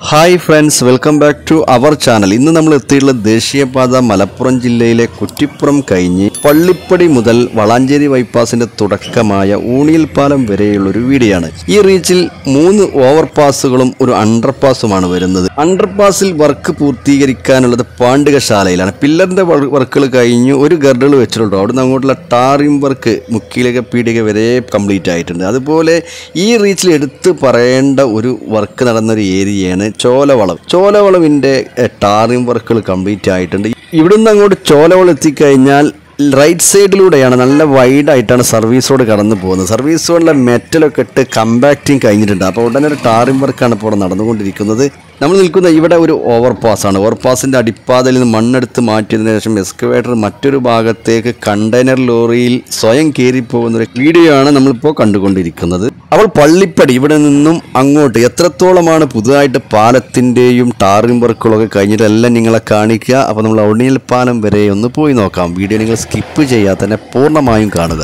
hi friends welcome back to our channel ഇന്ന് നമ്മൾ എത്തിയിട്ടുള്ള ദേശീയപാത മലപ്പുറം ജില്ലയിലെ കുറ്റിപ്പുറം കഴിഞ്ഞ് പള്ളിപ്പടി മുതൽ വളാഞ്ചേരി ബൈപ്പാസിന്റെ തുടക്കമായ ഊണിയിൽ പാലം വരെയുള്ള ഒരു വീഡിയോയാണ് ഈ റീച്ചിൽ മൂന്ന് ഓവർപാസുകളും ഒരു അണ്ടർപാസുമാണ് വരുന്നത് അണ്ടർപാസിൽ വർക്ക് പൂർത്തീകരിക്കാനുള്ളത് പാണ്ഡികശാലയിലാണ് പില്ലറിന്റെ വർക്കുകൾ കഴിഞ്ഞു ഒരു ഗർഡുകൾ വെച്ചിട്ടുള്ളൂ അവിടുന്ന് അങ്ങോട്ടുള്ള ടാറിംഗ് വർക്ക് മുക്കിലക പീടിക വരെ കംപ്ലീറ്റ് ആയിട്ടുണ്ട് അതുപോലെ ഈ റീച്ചിൽ എടുത്ത് പറയേണ്ട ഒരു വർക്ക് നടന്ന ഒരു ഏരിയയാണ് ചോലവളം ചോലവളവിൻ്റെ ടാറിംഗ് വർക്കുകൾ കംപ്ലീറ്റ് ആയിട്ടുണ്ട് ഇവിടുന്ന് അങ്ങോട്ട് ചോലവളം എത്തിക്കഴിഞ്ഞാൽ റൈറ്റ് സൈഡിലൂടെയാണ് നല്ല വൈഡ് ആയിട്ടാണ് സർവീസ് റോഡ് കടന്നു പോകുന്നത് സർവീസ് റോഡിലെ മെറ്റലൊക്കെ ഇട്ട് കമ്പാക്റ്റിങ് കഴിഞ്ഞിട്ടുണ്ട് അപ്പോൾ ഉടനെ ഒരു ടാറിംഗ് വർക്കാണ് ഇപ്പോൾ ഇവിടെ നടന്നുകൊണ്ടിരിക്കുന്നത് നമ്മൾ നിൽക്കുന്ന ഇവിടെ ഒരു ഓവർപാസ് ആണ് ഓവർപാസിൻ്റെ അടിപ്പാതയിൽ നിന്ന് മണ്ണെടുത്ത് മാറ്റിയതിനു ശേഷം എക്സ്കവേറ്റർ മറ്റൊരു ഭാഗത്തേക്ക് കണ്ടെയ്നർ ലോറിയിൽ സ്വയം കയറിപ്പോകുന്ന ഒരു വീഡിയോ ആണ് നമ്മളിപ്പോൾ കണ്ടുകൊണ്ടിരിക്കുന്നത് അപ്പോൾ പള്ളിപ്പടി ഇവിടെ നിന്നും അങ്ങോട്ട് എത്രത്തോളമാണ് പുതുതായിട്ട് പാലത്തിൻ്റെയും ടാറിംഗ് വർക്കുകളൊക്കെ കഴിഞ്ഞിട്ട് എല്ലാം നിങ്ങളെ കാണിക്കുക അപ്പോൾ നമ്മൾ ഒണിയൽ പാലം വരെ ഒന്ന് പോയി നോക്കാം വീഡിയോ നിങ്ങൾ സ്കിപ്പ് ചെയ്യാതെ തന്നെ പൂർണ്ണമായും കാണുക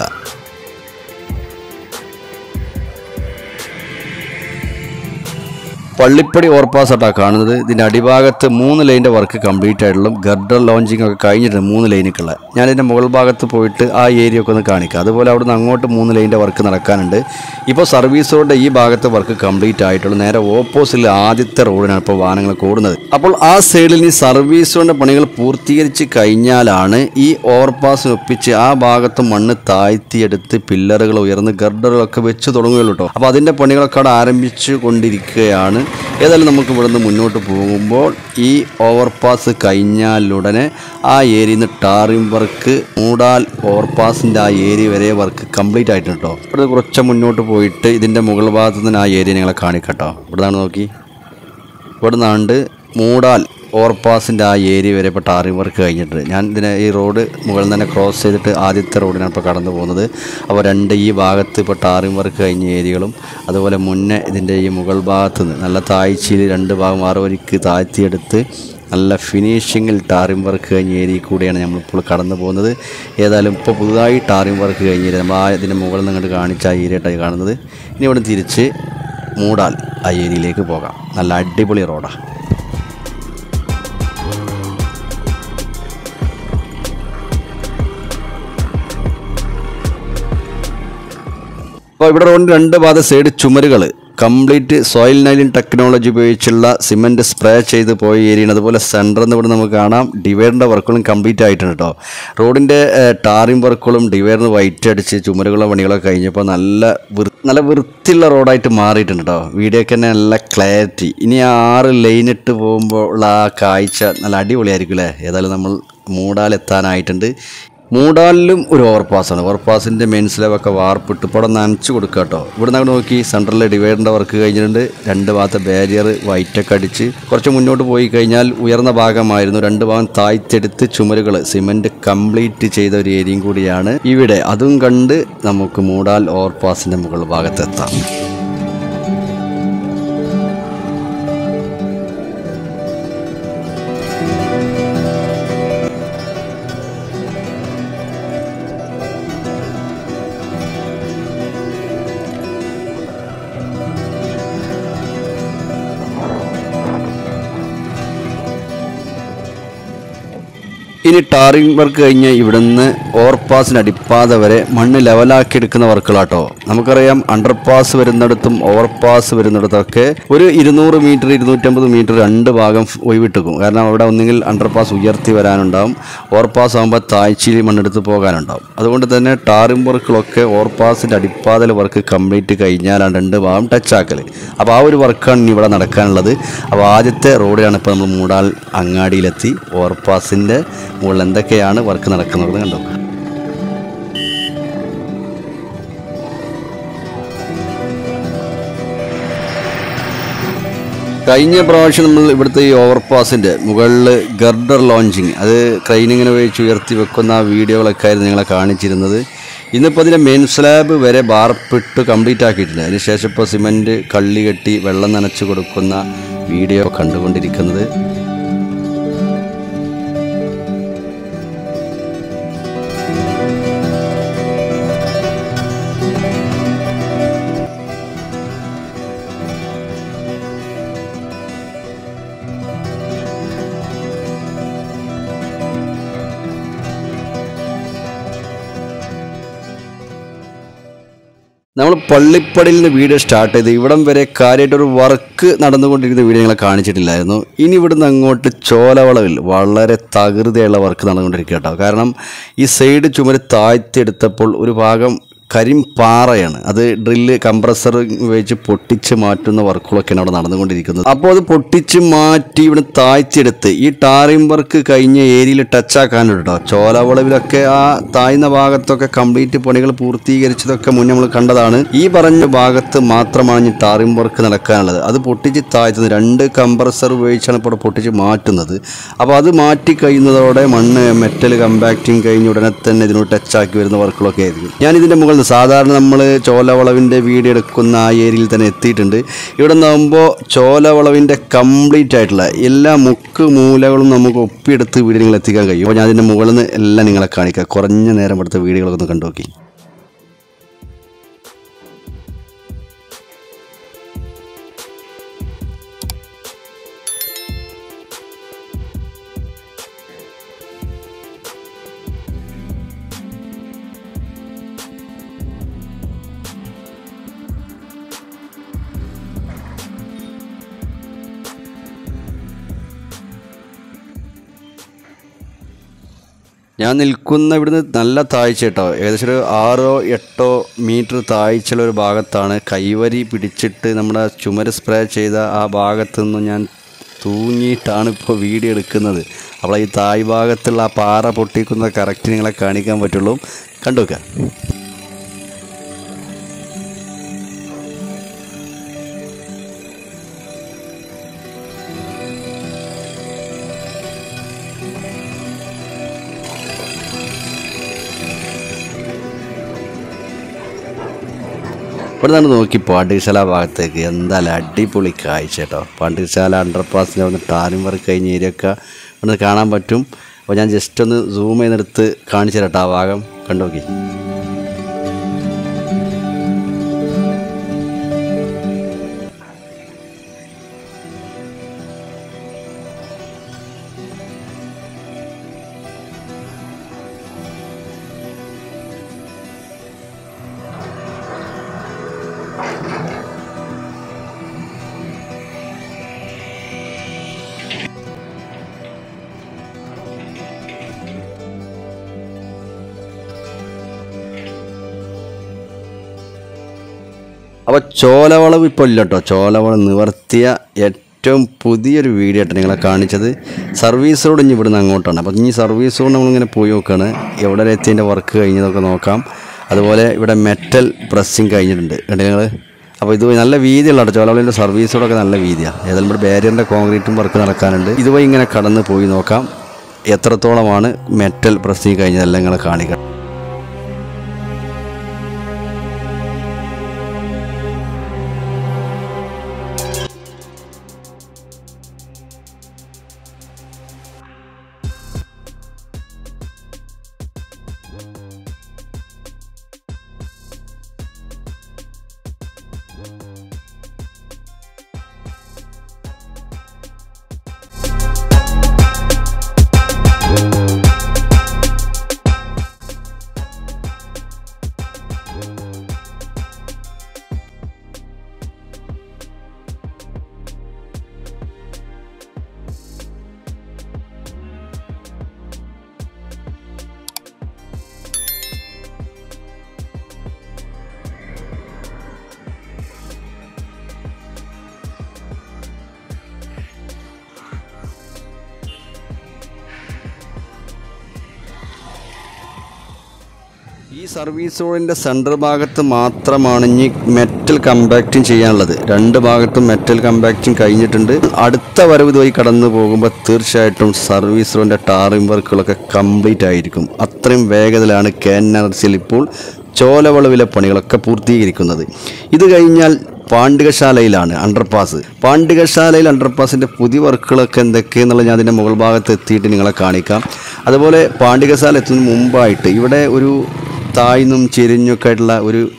പള്ളിപ്പടി ഓവർപാസ് ആട്ടാ കാണുന്നത് ഇതിൻ്റെ അടിഭാഗത്ത് മൂന്ന് ലൈൻ്റെ വർക്ക് കംപ്ലീറ്റ് ആയിട്ടുള്ള ഗർഡർ ലോഞ്ചിങ് ഒക്കെ കഴിഞ്ഞിട്ടുണ്ട് മൂന്ന് ലൈനുക്കുള്ള ഞാൻ ഇതിൻ്റെ മുകൾ ഭാഗത്ത് പോയിട്ട് ആ ഏരിയ ഒക്കെ ഒന്ന് കാണിക്കാം അതുപോലെ അവിടുന്ന് അങ്ങോട്ട് മൂന്ന് ലൈൻ്റെ വർക്ക് നടക്കാനുണ്ട് ഇപ്പോൾ സർവീസ് റോഡിൻ്റെ ഈ ഭാഗത്തെ വർക്ക് കംപ്ലീറ്റ് ആയിട്ടുള്ളൂ നേരെ ഓപ്പോസിറ്റിൽ ആദ്യത്തെ റോഡിനാണ് ഇപ്പോൾ വാഹനങ്ങൾ കൂടുന്നത് അപ്പോൾ ആ സൈഡിൽ ഈ സർവീസ് റോഡിൻ്റെ പണികൾ പൂർത്തീകരിച്ച് കഴിഞ്ഞാലാണ് ഈ ഓവർപാസിനൊപ്പിച്ച് ആ ഭാഗത്ത് മണ്ണ് താഴ്ത്തിയെടുത്ത് പില്ലറുകൾ ഉയർന്ന് ഗർഡറുകളൊക്കെ വെച്ച് തുടങ്ങുകയുള്ളൂ കേട്ടോ അപ്പോൾ അതിൻ്റെ പണികളൊക്കെ അവിടെ ആരംഭിച്ചു കൊണ്ടിരിക്കുകയാണ് ഏതായാലും നമുക്ക് ഇവിടുന്ന് മുന്നോട്ട് പോകുമ്പോൾ ഈ ഓവർപാസ് കഴിഞ്ഞാലുടനെ ആ ഏരിയയിൽ നിന്ന് ടാറിംഗ് വർക്ക് മൂടാൽ ഓവർപാസിൻ്റെ ആ ഏരിയ വരെ വർക്ക് കംപ്ലീറ്റ് ആയിട്ടുണ്ട് കേട്ടോ ഇവിടെ കുറച്ച് മുന്നോട്ട് പോയിട്ട് ഇതിൻ്റെ മുകൾ ഭാഗത്ത് നിന്ന് ആ ഏരിയ നിങ്ങളെ കാണിക്കട്ടോ ഇവിടെ നോക്കി ഇവിടെ നിന്നാണ്ട് മൂടാൽ ഓവർപാസിൻ്റെ ആ ഏരിയ വരെ ഇപ്പോൾ ടാറിംഗ് വർക്ക് കഴിഞ്ഞിട്ടുണ്ട് ഞാൻ ഇതിനെ ഈ റോഡ് മുകളിൽ തന്നെ ക്രോസ് ചെയ്തിട്ട് ആദ്യത്തെ റോഡിനാണ് ഇപ്പോൾ കടന്നു പോകുന്നത് അപ്പോൾ രണ്ട് ഈ ഭാഗത്ത് ഇപ്പോൾ ടാറിംഗ് വർക്ക് കഴിഞ്ഞ ഏരിയകളും അതുപോലെ മുന്നേ ഇതിൻ്റെ ഈ മുകൾ ഭാഗത്ത് നിന്ന് നല്ല താഴ്ചയിൽ രണ്ട് ഭാഗം ആറ് വരിക്ക് താഴ്ത്തിയെടുത്ത് നല്ല ഫിനിഷിങ്ങിൽ ടാറിംഗ് വർക്ക് കഴിഞ്ഞ ഏരിയയിൽ കൂടിയാണ് നമ്മളിപ്പോൾ കടന്നു പോകുന്നത് ഏതായാലും ഇപ്പോൾ പുതുതായി ടാറിംഗ് വർക്ക് കഴിഞ്ഞ ഏരിയ നമ്മൾ ആ ഇതിൻ്റെ മുകളിൽ നിന്ന് അങ്ങോട്ട് കാണിച്ച ആ ഏരിയയായിട്ടായി കാണുന്നത് ഇനി ഇവിടെ തിരിച്ച് മൂടാൽ ആ ഏരിയയിലേക്ക് പോകാം നല്ല അടിപൊളി റോഡാണ് അപ്പോൾ ഇവിടെ റോഡിൻ്റെ രണ്ട് ഭാഗം സൈഡ് ചുമരുകൾ കംപ്ലീറ്റ് സോയിൽ നൈലിൻ ടെക്നോളജി ഉപയോഗിച്ചുള്ള സിമെൻറ്റ് സ്പ്രേ ചെയ്ത് പോയ ഏരിയയാണ് അതുപോലെ സെൻറ്ററിൽ നിന്ന് ഇവിടെ നമുക്ക് കാണാം ഡിവൈഡറിൻ്റെ വർക്കുകളും കംപ്ലീറ്റ് ആയിട്ടുണ്ട് കേട്ടോ റോഡിൻ്റെ ടാറിംഗ് വർക്കുകളും ഡിവൈഡറിന് വൈറ്റ് അടിച്ച് ചുമരുകളുടെ പണികളൊക്കെ കഴിഞ്ഞപ്പോൾ നല്ല വൃ നല്ല വൃത്തിയുള്ള റോഡായിട്ട് മാറിയിട്ടുണ്ട് കേട്ടോ വീഡിയോക്ക് തന്നെ നല്ല ക്ലാരിറ്റി ഇനി ആ ആറ് ലൈൻ ഇട്ട് പോകുമ്പോൾ ഉള്ള ആ കാഴ്ച നല്ല അടിപൊളിയായിരിക്കും അല്ലേ ഏതായാലും നമ്മൾ മൂടാലെത്താനായിട്ടുണ്ട് മൂടാലിലും ഒരു ഓവർപാസ്സാണ് ഓവർപാസിൻ്റെ മെയിൻ സ്ലാബൊക്കെ വാർപ്പിട്ട് ഇപ്പോൾ അവിടെ നനച്ച് കൊടുക്കുക കേട്ടോ ഇവിടെ നിന്ന് നോക്കി സെൻട്രലിലെ ഡിവൈഡറിൻ്റെ വർക്ക് കഴിഞ്ഞിട്ടുണ്ട് രണ്ട് ഭാഗത്തെ ബാരിയർ വൈറ്റൊക്കെ അടിച്ച് കുറച്ച് മുന്നോട്ട് പോയി കഴിഞ്ഞാൽ ഉയർന്ന ഭാഗമായിരുന്നു രണ്ട് ഭാഗം താഴ്ത്തെടുത്ത് ചുമരുകൾ സിമെൻറ്റ് കംപ്ലീറ്റ് ചെയ്ത ഒരു ഏരിയയും കൂടിയാണ് ഇവിടെ അതും കണ്ട് നമുക്ക് മൂടാൽ ഓവർപാസിൻ്റെ മുകൾ ഭാഗത്തെത്താം ഇനി ടാറിംഗ് വർക്ക് കഴിഞ്ഞ് ഇവിടുന്ന് ഓവർപാസിന് അടിപ്പാത വരെ മണ്ണ് ലെവലാക്കി എടുക്കുന്ന വർക്കുകളാട്ടോ നമുക്കറിയാം അണ്ടർപാസ് വരുന്നിടത്തും ഓവർപാസ് വരുന്നിടത്തൊക്കെ ഒരു ഇരുന്നൂറ് മീറ്റർ ഇരുന്നൂറ്റമ്പത് മീറ്റർ രണ്ട് ഭാഗം ഒഴിവിട്ടിക്കും കാരണം അവിടെ ഒന്നുകിൽ അണ്ടർപാസ് ഉയർത്തി വരാനുണ്ടാവും ഓവർപാസ് ആകുമ്പോൾ താഴ്ചയിൽ മണ്ണെടുത്ത് പോകാനുണ്ടാവും അതുകൊണ്ട് തന്നെ ടാറിംഗ് വർക്കുകളൊക്കെ ഓവർപാസിൻ്റെ അടിപ്പാതൽ വർക്ക് കംപ്ലീറ്റ് കഴിഞ്ഞാലാണ് രണ്ട് ഭാഗം ടച്ച് ആക്കൽ അപ്പോൾ ആ ഒരു വർക്കാണ് ഇനി ഇവിടെ നടക്കാനുള്ളത് അപ്പോൾ ആദ്യത്തെ റോഡിലാണ് ഇപ്പോൾ നമ്മൾ മൂടാൽ അങ്ങാടിയിലെത്തി ഓവർപാസിൻ്റെ മുകളിൽ എന്തൊക്കെയാണ് വർക്ക് നടക്കുന്നത് കണ്ടോ കഴിഞ്ഞ പ്രാവശ്യം നമ്മൾ ഇവിടുത്തെ ഈ ഓവർപാസിൻ്റെ മുകളിൽ ഗർഡർ ലോഞ്ചിങ് അത് ക്രെയിനിങ്ങിനെ ഉപയോഗിച്ച് ഉയർത്തി വെക്കുന്ന ആ വീഡിയോകളൊക്കെ ആയിരുന്നു നിങ്ങളെ കാണിച്ചിരുന്നത് ഇന്നിപ്പോൾ അതിൻ്റെ മെയിൻ സ്ലാബ് വരെ ബാർപ്പിട്ട് കംപ്ലീറ്റ് ആക്കിയിട്ടുണ്ട് അതിനുശേഷം ഇപ്പോൾ സിമൻറ്റ് കള്ളി കെട്ടി വെള്ളം നനച്ച് കൊടുക്കുന്ന വീഡിയോ കണ്ടുകൊണ്ടിരിക്കുന്നത് നമ്മൾ പള്ളിപ്പടിയിൽ നിന്ന് വീഡിയോ സ്റ്റാർട്ട് ചെയ്ത് ഇവിടം വരെ കാര്യമായിട്ടൊരു വർക്ക് നടന്നുകൊണ്ടിരിക്കുന്ന വീഡിയോ നിങ്ങളെ കാണിച്ചിട്ടില്ലായിരുന്നു ഇനി ഇവിടുന്ന് അങ്ങോട്ട് ചോലവളവിൽ വളരെ തകൃതിയുള്ള വർക്ക് നടന്നുകൊണ്ടിരിക്കുക കേട്ടോ കാരണം ഈ സൈഡ് ചുമര് താഴ്ത്തിയെടുത്തപ്പോൾ ഒരു ഭാഗം കരിമ്പാറയാണ് അത് ഡ്രില്ല് കംപ്രസർ ഉപയോഗിച്ച് പൊട്ടിച്ച് മാറ്റുന്ന വർക്കുകളൊക്കെയാണ് അവിടെ നടന്നുകൊണ്ടിരിക്കുന്നത് അപ്പോൾ അത് പൊട്ടിച്ച് മാറ്റി ഇവിടെ താഴ്ത്തിയെടുത്ത് ഈ ടാറിംഗ് വർക്ക് കഴിഞ്ഞ ഏരിയയിൽ ടച്ച് ആക്കാനുണ്ട് കേട്ടോ ചോലവളവിലൊക്കെ ആ താഴ്ന്ന ഭാഗത്തൊക്കെ കംപ്ലീറ്റ് പണികൾ പൂർത്തീകരിച്ചതൊക്കെ മുന്നേ നമ്മൾ കണ്ടതാണ് ഈ പറഞ്ഞ ഭാഗത്ത് മാത്രമാണ് ഇനി ടാറിംഗ് വർക്ക് നടക്കാനുള്ളത് അത് പൊട്ടിച്ച് താഴ്ത്തുന്നത് രണ്ട് കംപ്രസർ ഉപയോഗിച്ചാണ് ഇപ്പോൾ പൊട്ടിച്ച് മാറ്റുന്നത് അപ്പോൾ അത് മാറ്റി കഴിയുന്നതോടെ മണ്ണ് മെറ്റൽ കമ്പാക്റ്റിംഗ് കഴിഞ്ഞ ഉടനെ തന്നെ ഇതിനോട് ടച്ച് ആക്കി വരുന്ന വർക്കുകളൊക്കെ ആയിരിക്കും ഞാൻ ഇതിൻ്റെ മുകളിൽ സാധാരണ നമ്മൾ ചോലവളവിൻ്റെ വീഡിയോ എടുക്കുന്ന ആ ഏരിയയിൽ തന്നെ എത്തിയിട്ടുണ്ട് ഇവിടെ നിന്നാകുമ്പോൾ ചോലവളവിൻ്റെ കംപ്ലീറ്റ് ആയിട്ടുള്ള എല്ലാ മുക്ക് മൂലകളും നമുക്ക് ഒപ്പിയെടുത്ത് വീഡിയോ നിങ്ങൾ എത്തിക്കാൻ കഴിയും അപ്പോൾ ഞാൻ അതിൻ്റെ മുകളിൽ നിന്ന് എല്ലാം നിങ്ങളെ കാണിക്കാം കുറഞ്ഞ നേരം എടുത്ത വീഡിയോകളൊക്കെ ഒന്ന് കണ്ടു നോക്കി ഞാൻ നിൽക്കുന്ന ഇവിടുന്ന് നല്ല താഴ്ച കേട്ടോ ഏകദേശം ഒരു ആറോ എട്ടോ മീറ്റർ താഴ്ചയുള്ള ഒരു ഭാഗത്താണ് കൈവരി പിടിച്ചിട്ട് നമ്മുടെ ചുമര് സ്പ്രേ ചെയ്ത ആ ഭാഗത്തു നിന്നും ഞാൻ തൂങ്ങിയിട്ടാണ് ഇപ്പോൾ വീഡിയോ എടുക്കുന്നത് അപ്പോൾ ഈ തായ് ഭാഗത്തുള്ള ആ പാറ പൊട്ടിക്കുന്നത് കറക്റ്റ് നിങ്ങളെ കാണിക്കാൻ പറ്റുള്ളൂ കണ്ടു വെക്കാം ഇവിടെ നിന്ന് നോക്കി പാണ്ഡ്യശാല ഭാഗത്തേക്ക് എന്തായാലും അടിപൊളി കാഴ്ച കേട്ടോ പാണ്ഡ്യശാല അണ്ടർപാസിൻ്റെ അവിടെ ടാരും വർക്ക് കഴിഞ്ഞ ഏരിയൊക്കെ ഇവിടെ കാണാൻ പറ്റും അപ്പോൾ ഞാൻ ജസ്റ്റ് ഒന്ന് സൂം ചെയ്തെടുത്ത് കാണിച്ചു തരട്ടോ ആ ഭാഗം കണ്ടു നോക്കി അപ്പോൾ ചോലവളവ് ഇപ്പോൾ ഇല്ല കേട്ടോ ചോലവളവ് നിവർത്തിയ ഏറ്റവും പുതിയൊരു വീഡിയോ ആയിട്ട് നിങ്ങളെ കാണിച്ചത് സർവീസ് റോഡ് ഇനി ഇവിടുന്ന് അങ്ങോട്ടാണ് അപ്പോൾ ഇനി സർവീസ് റോഡ് നമ്മളിങ്ങനെ പോയി നോക്കുകയാണ് എവിടെ വരെ എത്തിയതിൻ്റെ വർക്ക് കഴിഞ്ഞതൊക്കെ നോക്കാം അതുപോലെ ഇവിടെ മെറ്റൽ പ്രസ്സിങ് കഴിഞ്ഞിട്ടുണ്ട് കണ്ടോ നിങ്ങൾ അപ്പോൾ ഇത് നല്ല വീതിയുള്ള കേട്ടോ ചോലവളിൻ്റെ സർവീസ് റോഡൊക്കെ നല്ല വീതിയാണ് ഏതായാലും ഇവിടെ ബാരിയറിൻ്റെ കോൺക്രീറ്റും വർക്ക് നടക്കാനുണ്ട് ഇതുവഴി ഇങ്ങനെ കടന്ന് പോയി നോക്കാം എത്രത്തോളമാണ് മെറ്റൽ പ്രസ്സിങ് കഴിഞ്ഞതെല്ലാം നിങ്ങളെ കാണിക്കാം ഈ സർവീസ് റോഡിൻ്റെ സെൻറ്റർ ഭാഗത്ത് മാത്രമാണ് ഇനി മെറ്റൽ കമ്പാക്റ്റിംഗ് ചെയ്യാനുള്ളത് രണ്ട് ഭാഗത്തും മെറ്റൽ കമ്പാക്റ്റിംഗ് കഴിഞ്ഞിട്ടുണ്ട് അടുത്ത വരവ് ഇതുവഴി കടന്നു പോകുമ്പോൾ തീർച്ചയായിട്ടും സർവീസ് റോഡിൻ്റെ ടാറിംഗ് വർക്കുകളൊക്കെ കംപ്ലീറ്റ് ആയിരിക്കും അത്രയും വേഗത്തിലാണ് കെ എൻ ആർ സിയിൽ ഇപ്പോൾ ചോലവളവിലെ പണികളൊക്കെ പൂർത്തീകരിക്കുന്നത് ഇത് കഴിഞ്ഞാൽ പാണ്ഡികശാലയിലാണ് അണ്ടർപാസ് പാണ്ഡികശാലയിൽ അണ്ടർപാസിൻ്റെ പുതിയ വർക്കുകളൊക്കെ എന്തൊക്കെയെന്നുള്ളത് ഞാൻ അതിൻ്റെ മുകൾ ഭാഗത്ത് എത്തിയിട്ട് നിങ്ങളെ കാണിക്കാം അതുപോലെ പാണ്ഡികശാല എത്തുന്നതിന് മുമ്പായിട്ട് ഇവിടെ ഒരു താഴ്ന്നും ചെരിഞ്ഞൊക്കെ ആയിട്ടുള്ള ഒരു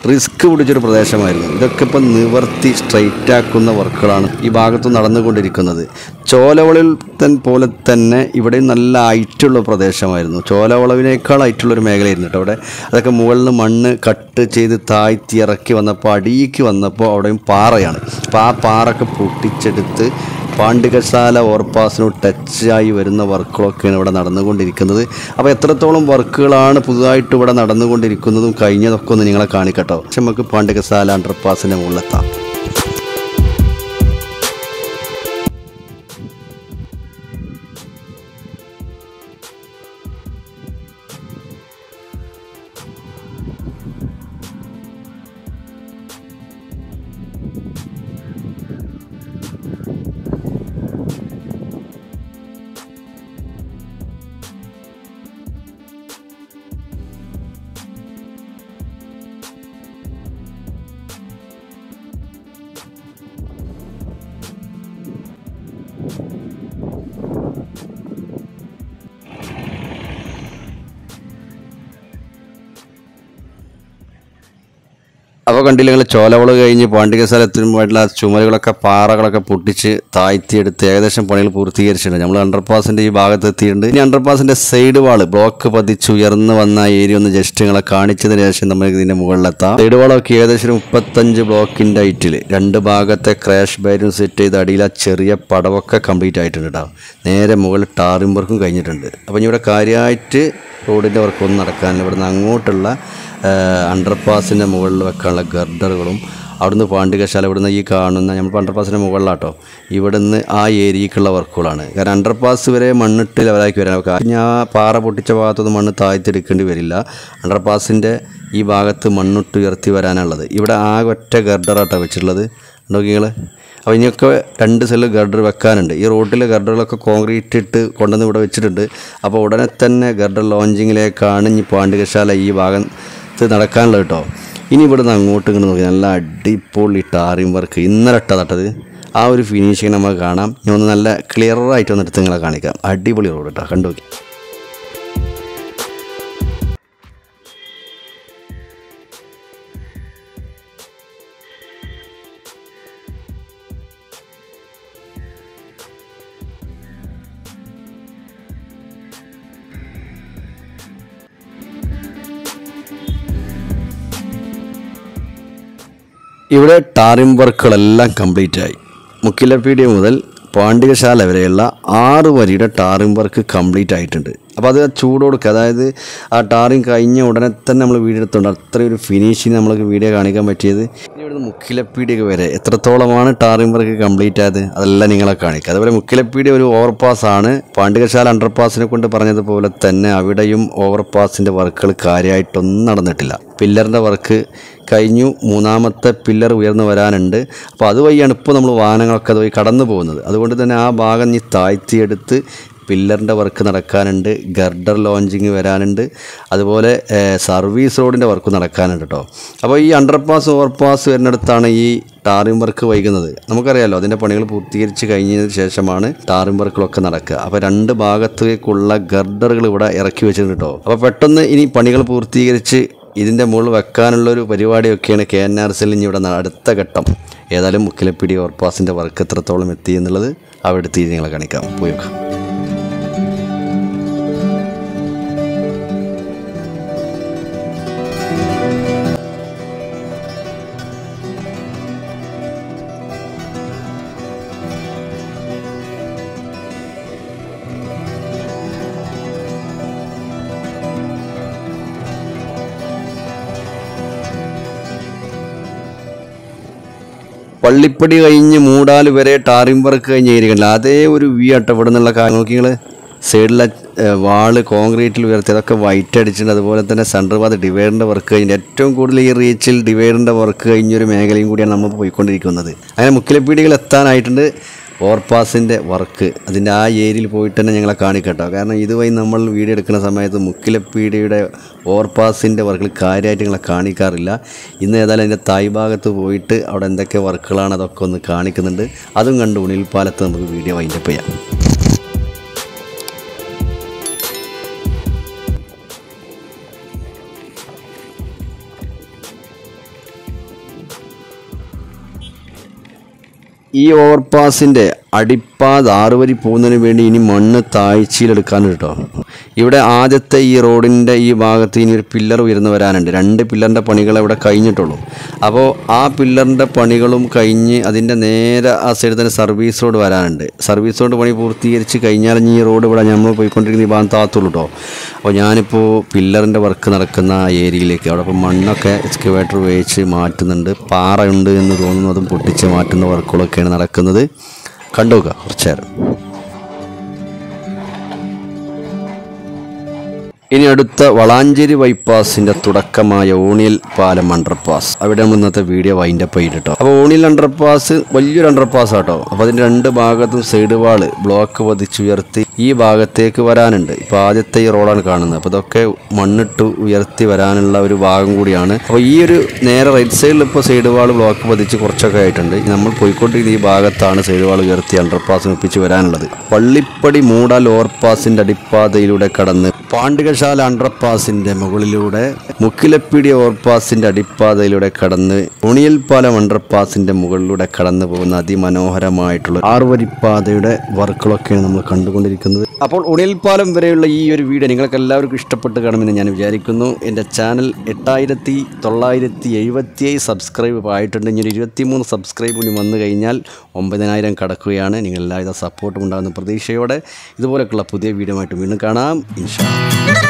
റിസ്ക് പിടിച്ചൊരു പ്രദേശമായിരുന്നു ഇതൊക്കെ ഇപ്പം നിവർത്തി സ്ട്രൈറ്റ് ആക്കുന്ന വർക്കുകളാണ് ഈ ഭാഗത്ത് നടന്നുകൊണ്ടിരിക്കുന്നത് ചോലവളവിൽ തൻ പോലെ തന്നെ ഇവിടെ നല്ല ഹൈറ്റുള്ള പ്രദേശമായിരുന്നു ചോലവളവിനേക്കാൾ ഹൈറ്റുള്ളൊരു മേഖലയായിരുന്നു കേട്ടോ അവിടെ അതൊക്കെ മുകളിൽ നിന്ന് മണ്ണ് കട്ട് ചെയ്ത് താഴ്ത്തി ഇറക്കി വന്നപ്പോൾ അടിയിക്ക് വന്നപ്പോൾ അവിടെയും പാറയാണ് അപ്പോൾ ആ പാറൊക്കെ പൊട്ടിച്ചെടുത്ത് പാണ്ഡികശാല ഓർപ്പാസിനോട് ടച്ചായി വരുന്ന വർക്കുകളൊക്കെയാണ് ഇവിടെ നടന്നുകൊണ്ടിരിക്കുന്നത് അപ്പോൾ എത്രത്തോളം വർക്കുകളാണ് പുതുതായിട്ട് ഇവിടെ നടന്നുകൊണ്ടിരിക്കുന്നതും കഴിഞ്ഞതൊക്കെ ഒന്ന് നിങ്ങളെ കാണിക്കട്ടോ പക്ഷെ നമുക്ക് പാണ്ഡികശാല അണ്ടർപാസിൻ്റെ മുകളിലെത്താം അപ്പോൾ കണ്ടില്ല നിങ്ങൾ ചോലവള കഴിഞ്ഞ് പാണ്ഡിക സ്ഥലത്തിനുമായിട്ടുള്ള ആ ചുമരുകളൊക്കെ പാറകളൊക്കെ പൊട്ടിച്ച് താഴ്ത്തിയെടുത്ത് ഏകദേശം പണികൾ പൂർത്തീകരിച്ചിട്ടുണ്ട് നമ്മൾ അണ്ടർപാസിൻ്റെ ഈ ഭാഗത്ത് എത്തിയിട്ടുണ്ട് ഇനി അണ്ടർപാസിൻ്റെ സൈഡ് വാള് ബ്ലോക്ക് പതിച്ച് ഉയർന്ന് വന്ന ആ ഏരിയ ഒന്ന് ജസ്റ്റ് നിങ്ങളെ കാണിച്ചതിന് ശേഷം നമുക്ക് ഇതിൻ്റെ മുകളിലെത്താം സൈഡ് വാളൊക്കെ ഏകദേശം ഒരു മുപ്പത്തഞ്ച് ബ്ലോക്കിൻ്റെ ഹൈറ്റിൽ രണ്ട് ഭാഗത്തെ ക്രാഷ് ബാരും സെറ്റ് ചെയ്ത് അടിയിൽ ആ ചെറിയ പടവൊക്കെ കംപ്ലീറ്റ് ആയിട്ടുണ്ട് കേട്ടോ നേരെ മുകളിൽ ടാറിം വർക്കും കഴിഞ്ഞിട്ടുണ്ട് അപ്പോൾ ഇനി ഇവിടെ കാര്യമായിട്ട് റോഡിൻ്റെ വർക്കൊന്നും നടക്കാനില്ല ഇവിടുന്ന് അങ്ങോട്ടുള്ള അണ്ടർപാസിൻ്റെ മുകളിൽ വെക്കാനുള്ള ഗർഡറുകളും അവിടുന്ന് പാണ്ഡികശാല ഇവിടുന്ന് ഈ കാണുന്ന നമ്മൾ അണ്ടർപാസിൻ്റെ മുകളിലാട്ടോ ഇവിടുന്ന് ആ ഏരിയക്കുള്ള വർക്കുകളാണ് കാരണം അണ്ടർപാസ് വരെ മണ്ണിട്ട് ലെവലാക്കി വരാൻ ഞാൻ പാറ പൊട്ടിച്ച ഭാഗത്തൊന്നും മണ്ണ് താഴ്ത്തിയെടുക്കേണ്ടി വരില്ല അണ്ടർപാസിൻ്റെ ഈ ഭാഗത്ത് മണ്ണിട്ട് ഉയർത്തി വരാനുള്ളത് ഇവിടെ ആകെ ഒറ്റ ഗർഡറാട്ടോ വെച്ചിട്ടുള്ളത് നോക്കിങ്ങൾ അപ്പോൾ ഇനിയൊക്കെ രണ്ട് സെല്ല് ഗർഡർ വെക്കാനുണ്ട് ഈ റോട്ടിലെ ഗർഡറുകളൊക്കെ കോൺക്രീറ്റ് ഇട്ട് കൊണ്ടുവന്ന് ഇവിടെ വെച്ചിട്ടുണ്ട് അപ്പോൾ ഉടനെ തന്നെ ഗർഡർ ലോഞ്ചിങ്ങിലേക്കാണ് ഇനി പാണ്ഡികശാല ഈ ഭാഗത്ത് നടക്കാനുള്ളത് കേട്ടോ ഇനി ഇവിടുന്ന് അങ്ങോട്ട് ഇങ്ങോട്ട് നോക്കി നല്ല അടിപൊളി ടാറിം വർക്ക് ഇന്നലെ ഇട്ട തട്ടത് ആ ഒരു ഫിനിഷിങ് നമുക്ക് കാണാം ഞാൻ ഒന്ന് നല്ല ക്ലിയർ ആയിട്ട് ഒന്ന് എടുത്ത് നിങ്ങളെ കാണിക്കാം അടിപൊളി റോഡ് കേട്ടോ കണ്ടു നോക്കി ഇവിടെ ടാറിം വർക്കുകളെല്ലാം കംപ്ലീറ്റ് ആയി മുക്കിലപ്പീഡിയ മുതൽ പാണ്ഡികശാല വരെയുള്ള ആറ് വരിയുടെ ടാറിം വർക്ക് കംപ്ലീറ്റ് ആയിട്ടുണ്ട് അപ്പോൾ അത് ചൂട് കൊടുക്കുക അതായത് ആ ടാറിങ് കഴിഞ്ഞ ഉടനെ തന്നെ നമ്മൾ വീഡിയോ എടുത്തുകൊണ്ട് അത്രയും ഒരു ഫിനിഷിങ് നമ്മൾക്ക് വീഡിയോ കാണിക്കാൻ പറ്റിയത് ഇനി ഇവിടുന്ന് മുക്കിലപ്പീഡിക വരെ എത്രത്തോളമാണ് ടാറിങ് വർക്ക് കംപ്ലീറ്റ് ആയത് അതെല്ലാം നിങ്ങളെ കാണിക്കുക അതുപോലെ മുക്കിലപ്പീഡിയ ഒരു ഓവർപാസ് ആണ് പാണ്ഡികശാല അണ്ടർപാസിനെ കൊണ്ട് പറഞ്ഞതുപോലെ തന്നെ അവിടെയും ഓവർപാസിൻ്റെ വർക്കുകൾ കാര്യമായിട്ടൊന്നും നടന്നിട്ടില്ല പില്ലറിൻ്റെ വർക്ക് കഴിഞ്ഞു മൂന്നാമത്തെ പില്ലർ ഉയർന്നു വരാനുണ്ട് അപ്പോൾ അതുവഴിയാണ് ഇപ്പോൾ നമ്മൾ വാഹനങ്ങളൊക്കെ അതുവഴി കടന്നു പോകുന്നത് അതുകൊണ്ട് തന്നെ ആ ഭാഗം നീ താഴ്ത്തിയെടുത്ത് പില്ലറിൻ്റെ വർക്ക് നടക്കാനുണ്ട് ഗർഡർ ലോഞ്ചിങ് വരാനുണ്ട് അതുപോലെ ഏഹ്, സർവീസ് റോഡിൻ്റെ വർക്ക് നടക്കാനുണ്ട് കേട്ടോ അപ്പോൾ ഈ അണ്ടർപാസ് ഓവർപാസ് വരുന്നിടത്താണ് ഈ ടാറിം വർക്ക് വൈകുന്നത് നമുക്കറിയാലോ അതിൻ്റെ പണികൾ പൂർത്തീകരിച്ച് കഴിഞ്ഞതിന് ശേഷമാണ് ടാറിം വർക്കുകളൊക്കെ നടക്കുക അപ്പോൾ രണ്ട് ഭാഗത്തേക്കുള്ള ഗർഡറുകൾ ഇവിടെ ഇറക്കി വെച്ചിട്ടുണ്ട് കേട്ടോ അപ്പോൾ പെട്ടെന്ന് ഇനി പണികൾ പൂർത്തീകരിച്ച് ഇതിൻ്റെ മുകളിൽ വെക്കാനുള്ള ഒരു പരിപാടിയൊക്കെയാണ് കെ എൻ ആർ സിയിൽ ഇനി ഇവിടെ ന- അടുത്ത ഘട്ടം ഏതായാലും മുക്കിലപ്പിടി ഓവർപാസിൻ്റെ വർക്ക് എത്രത്തോളം എത്തി എന്നുള്ളത് അവിടെ എത്തി നിങ്ങളെ കാണിക്കാം പോയി നോക്കാം പള്ളിപ്പടി കഴിഞ്ഞ് മൂടാൽ വരെ ടാറിം വർക്ക് കഴിഞ്ഞ് ഇരിക്കണില്ല അതേ ഒരു വ്യൂ ആട്ടോ ഇവിടെ നിന്നുള്ള കാര്യം നോക്കി നിങ്ങൾ സൈഡിലെ ഏഹ്, വാള് കോൺക്രീറ്റിൽ ഉയർത്തി അതൊക്കെ വൈറ്റ് അടിച്ചിട്ടുണ്ട് അതുപോലെ തന്നെ സെൻട്രൽ ഡിവൈഡറിൻ്റെ വർക്ക് കഴിഞ്ഞ് ഏറ്റവും കൂടുതൽ ഈ റീച്ചിൽ ഡിവൈഡറിൻ്റെ വർക്ക് കഴിഞ്ഞൊരു മേഖലയും കൂടിയാണ് നമ്മൾ പോയിക്കൊണ്ടിരിക്കുന്നത് അങ്ങനെ മുക്കിലപ്പീടികൾ എത്താനായിട്ടുണ്ട് ഓവർപാസിൻ്റെ വർക്ക് അതിൻ്റെ ആ ഏരിയയിൽ പോയിട്ട് തന്നെ ഞങ്ങളെ കാണിക്കട്ടോ കാരണം ഇതുവഴി നമ്മൾ വീഡിയോ എടുക്കുന്ന സമയത്ത് മുക്കിലപ്പീടിയുടെ ഓവർപാസിൻ്റെ വർക്കുകൾ കാര്യമായിട്ട് ഞങ്ങളെ കാണിക്കാറില്ല ഇന്ന് ഏതായാലും അതിൻ്റെ തായ് ഭാഗത്ത് പോയിട്ട് അവിടെ എന്തൊക്കെ വർക്കുകളാണ് അതൊക്കെ ഒന്ന് കാണിക്കുന്നുണ്ട് അതും കണ്ട് ഉണിൽപ്പാലത്ത് നമുക്ക് വീഡിയോ വൈൻഡപ്പ് ചെയ്യാം ഈ ഓവർപാസിൻ്റെ അടിപ്പാത ആറുവരി പോകുന്നതിന് വേണ്ടി ഇനി മണ്ണ് താഴ്ചയിലെടുക്കാനുണ്ട് കേട്ടോ ഇവിടെ ആദ്യത്തെ ഈ റോഡിൻ്റെ ഈ ഭാഗത്ത് ഇനി ഒരു പില്ലർ ഉയർന്നു വരാനുണ്ട് രണ്ട് പില്ലറിൻ്റെ പണികൾ ഇവിടെ കഴിഞ്ഞിട്ടുള്ളൂ അപ്പോൾ ആ പില്ലറിൻ്റെ പണികളും കഴിഞ്ഞ് അതിൻ്റെ നേരെ ആ സൈഡിൽ തന്നെ സർവീസ് റോഡ് വരാനുണ്ട് സർവീസ് റോഡ് പണി പൂർത്തീകരിച്ച് കഴിഞ്ഞാൽ ഇനി ഈ റോഡ് ഇവിടെ നമ്മൾ പോയിക്കൊണ്ടിരിക്കുന്ന ഈ ഭാഗം താത്തുള്ളൂ കേട്ടോ അപ്പോൾ ഞാനിപ്പോൾ പില്ലറിൻ്റെ വർക്ക് നടക്കുന്ന ആ ഏരിയയിലേക്ക് അവിടെ ഇപ്പോൾ മണ്ണൊക്കെ എക്സ്കവേറ്റർ ഉപയോഗിച്ച് മാറ്റുന്നുണ്ട് പാറ ഉണ്ട് എന്ന് തോന്നുന്നതും പൊട്ടിച്ച് മാറ്റുന്ന വർക്കുകളൊക്കെയാണ് നടക്കുന്നത് കണ്ടുനോക്കുക കുറച്ച് നേരം ഇനി അടുത്ത വളാഞ്ചേരി ബൈപ്പാസിന്റെ തുടക്കമായ ഓണിയൽ പാലം അണ്ടർപാസ് അവിടെ നമ്മൾ ഇന്നത്തെ വീഡിയോ വൈൻഡപ്പ് ചെയ്തിട്ടോ അപ്പോൾ ഓണിയൽ അണ്ടർപാസ് വലിയൊരു അണ്ടർപാസ് ആട്ടോ അപ്പോൾ അതിന്റെ രണ്ട് ഭാഗത്തും സൈഡ് വാള് ബ്ലോക്ക് പതിച്ചുയർത്തി ഈ ഭാഗത്തേക്ക് വരാനുണ്ട് ഇപ്പോൾ ആദ്യത്തെ ഈ റോഡാണ് കാണുന്നത് അപ്പോൾ ഇതൊക്കെ മണ്ണിട്ട് ഉയർത്തി വരാനുള്ള ഒരു ഭാഗം കൂടിയാണ് അപ്പോൾ ഈ ഒരു നേരെ റൈറ്റ് സൈഡിൽ ഇപ്പോൾ സൈഡ് വാൾ ബ്ലോക്ക് പതിച്ച് കുറച്ചൊക്കെ ആയിട്ടുണ്ട് നമ്മൾ പോയിക്കൊണ്ടിരിക്കുന്ന ഈ ഭാഗത്താണ് സൈഡ് വാൾ ഉയർത്തി അണ്ടർപാസ് ഒപ്പിച്ച് വരാനുള്ളത് പള്ളിപ്പടി മൂടാൽ ഓവർപാസിന്റെ അടിപ്പാതയിലൂടെ കടന്ന് പാണ്ഡികശാല അണ്ടർപാസിന്റെ മുകളിലൂടെ മുക്കിലപ്പിടി ഓവർപാസിന്റെ അടിപ്പാതയിലൂടെ കടന്ന് ഉണിയൽപ്പാലം അണ്ടർപാസിന്റെ മുകളിലൂടെ കടന്നു പോകുന്ന അതിമനോഹരമായിട്ടുള്ള ആറുവരിപ്പാതയുടെ വർക്കുകളൊക്കെയാണ് നമ്മൾ കണ്ടുകൊണ്ടിരിക്കുന്നത് അപ്പോൾ ഉണിയൽപ്പാലം വരെയുള്ള ഈ ഒരു വീഡിയോ നിങ്ങൾക്ക് എല്ലാവർക്കും ഇഷ്ടപ്പെട്ട് കാണുമെന്ന് ഞാൻ വിചാരിക്കുന്നു എൻ്റെ ചാനൽ എട്ടായിരത്തി തൊള്ളായിരത്തി എഴുപത്തി സബ്സ്ക്രൈബ് ആയിട്ടുണ്ട് ഇനി ഒരു ഇരുപത്തിമൂന്ന് സബ്സ്ക്രൈബ് കൂടി വന്നു കഴിഞ്ഞാൽ ഒമ്പതിനായിരം കടക്കുകയാണ് നിങ്ങൾ എല്ലാവിധ സപ്പോർട്ടും ഉണ്ടാകുന്ന പ്രതീക്ഷയോടെ ഇതുപോലെയൊക്കെയുള്ള പുതിയ വീഡിയോ ആയിട്ട് വീണ്ടും കാണാം ഇൻഷാ